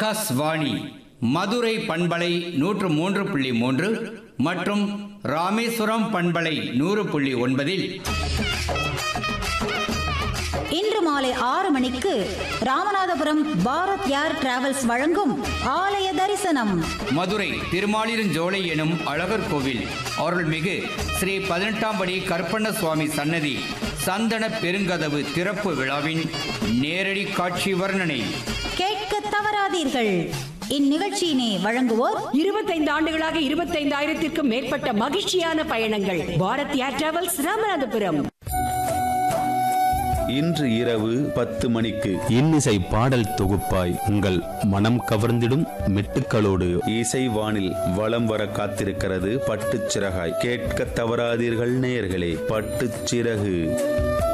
ஆகாஷ்வாணி மதுரை பண்பலை நூற்று மூன்று புள்ளி மூன்று மற்றும் ராமேஸ்வரம் பண்பலை நூறு புள்ளி ஒன்பதில் இன்று மாலை ஆறு மணிக்கு ராமநாதபுரம் பாரத் யார் டிராவல்ஸ் வழங்கும் ஆலய தரிசனம் மதுரை திருமாலிருஞ்சோலை எனும் அழகர் கோவில் அருள்மிகு ஸ்ரீ பதினெட்டாம் படி கற்பண்ண சுவாமி சன்னதி சந்தன பெருங்கதவு திறப்பு விழாவின் நேரடி காட்சி வர்ணனை கேட்க தவறாதீர்கள் இந்நிகழ்ச்சியினை வழங்குவோர் இருபத்தைந்து ஆண்டுகளாக இருபத்தைந்தாயிரத்திற்கும் மேற்பட்ட மகிழ்ச்சியான பயணங்கள் பாரத் ஏர் டிராவல்ஸ் ராமநாதபுரம் இன்று இரவு பத்து மணிக்கு இன்னிசை பாடல் தொகுப்பாய் உங்கள் மனம் கவர்ந்திடும் மெட்டுக்களோடு இசை வானில் வலம் வர காத்திருக்கிறது பட்டுச் சிறகாய் கேட்க தவறாதீர்கள் நேயர்களே பட்டுச் சிறகு